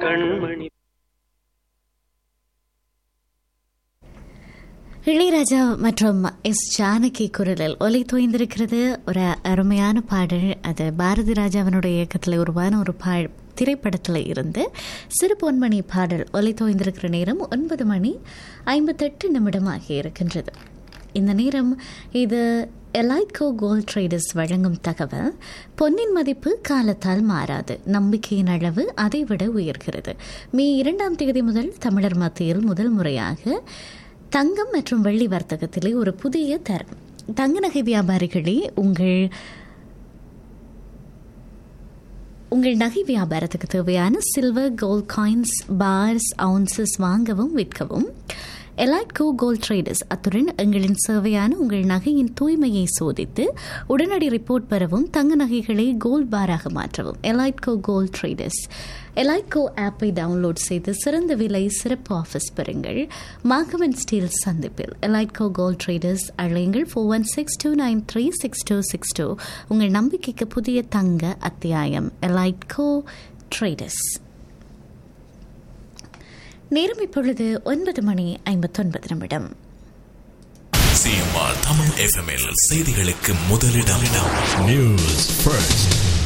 கண்மணி இளையராஜா மற்றும் எஸ் ஜானகி குரலில் ஒலி தோய்ந்திருக்கிறது ஒரு அருமையான பாடல் அது பாரதி ராஜாவினுடைய இயக்கத்தில் உருவான ஒரு பா திரைப்படத்தில் இருந்து சிறு பொன்மணி பாடல் ஒலி தோய்ந்திருக்கிற நேரம் ஒன்பது மணி ஐம்பத்தெட்டு நிமிடம் ஆகி இருக்கின்றது இந்த நேரம் இது எலைட்கோ கோல்ட் ட்ரேடர்ஸ் வழங்கும் தகவல் பொன்னின் மதிப்பு காலத்தால் மாறாது நம்பிக்கையின் அளவு அதைவிட உயர்கிறது மே இரண்டாம் தேதி முதல் தமிழர் மத்தியில் முதல் முறையாக தங்கம் மற்றும் வெள்ளி வர்த்தகத்திலே ஒரு புதிய தரம் தங்க நகை வியாபாரிகளே உங்கள் உங்கள் நகை வியாபாரத்துக்கு தேவையான silver gold coins bars ounces வாங்கவும் விற்கவும் எலைட்கோ கோல்ட் ட்ரேடர்ஸ் அத்துடன் எங்களின் சேவையான உங்கள் நகையின் தூய்மையை சோதித்து உடனடி ரிப்போர்ட் பெறவும் தங்க நகைகளை கோல்ட் பாராக மாற்றவும் எலைட்கோ கோல்ட் ட்ரேடர்ஸ் எலைட்கோ ஆப்பை டவுன்லோட் செய்து சிறந்த விலை சிறப்பு ஆஃபீஸ் பெறுங்கள் மாகவன் ஸ்டீல் சந்திப்பில் எலைட்கோ கோல்ட் ட்ரேடர்ஸ் அழையுங்கள் four one six two nine three six two six two உங்கள் நம்பிக்கைக்கு புதிய தங்க அத்தியாயம் எலைட்கோ ட்ரேடர்ஸ் நேரம் இப்பொழுது ஒன்பது மணி ஐம்பத்தொன்பது நிமிடம் சிஎம்ஆர் தமிழ் எஃப்எம்எல் செய்திகளுக்கு முதலிடம் News first,